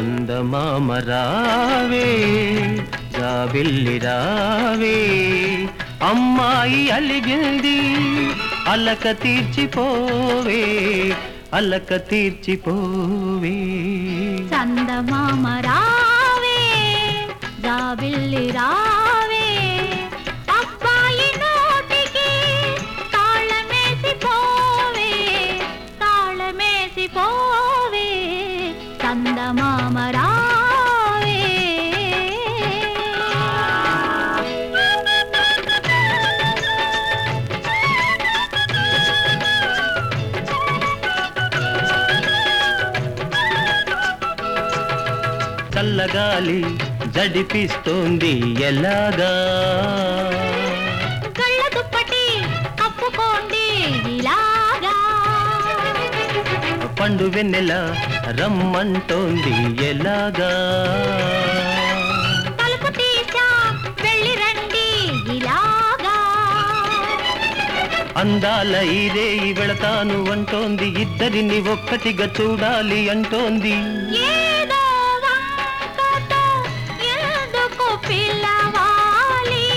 చందమామ రావే జాబిల్లి రావే అమ్మాయి అలిగింది అలక తీర్చిపోవే అలక తీర్చిపోవే చందమామ రావే జాబిల్లి రావే అబ్బాయి నోటికి తాళమేసి పోవే తాళమేసి పోవే చందమామ రావే చల్లగాలి జడిపిస్తోంది ఎలాగా గళ్ళ దుప్పటి కప్పుకోండి ఇలాగా పండు వెన్నెల రమ్మంటోంది ఎలాగా తలుపు తీసా వెళ్ళి రండి ఇలాగా అందాల ఈరే వెళతాను అంటోంది ఇద్దరిని ఒక్కటిగా చూడాలి అంటోంది ఏదో వంకతో ఎందుకు పిలవాలి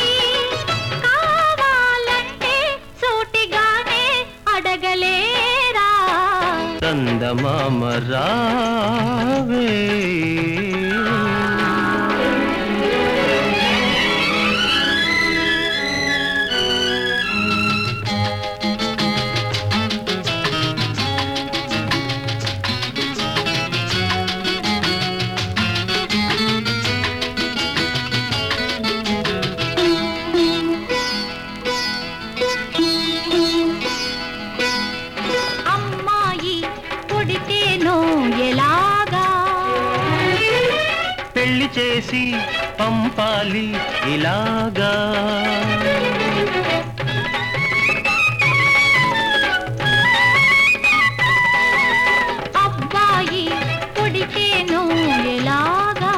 కావాలంటే సూటిగానే అడగలేరా చందమామ రావే అమ్మాయి పుడితేనో ఎలాగా పెళ్లి చేసి పంపాలి ఇలాగా అబ్బాయి పుడితేనో ఎలాగా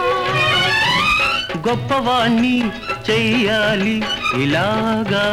గొప్పవాణ్ణి చెయ్యాలి ఇలాగా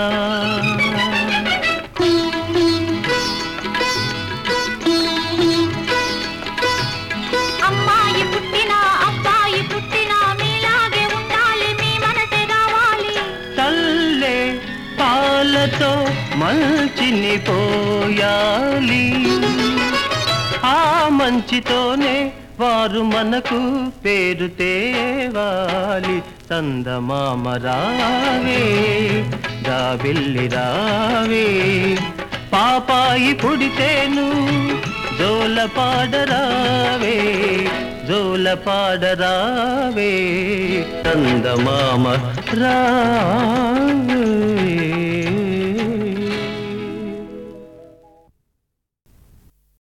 అమ్మాయి పుట్టినా అబ్బాయి పుట్టినా మీలాగే ఉండాలి మీ మనసే కావాలి తల్లే పాలతో మంచిని పోయాలి ఆ మంచితోనే వారు మనకు పేరు తేవాలి చందమామ రావే జాబిల్లి రావే పాపాయి పుడితేను జోల పాడరావే జోల పాడరావే చందమామ రావే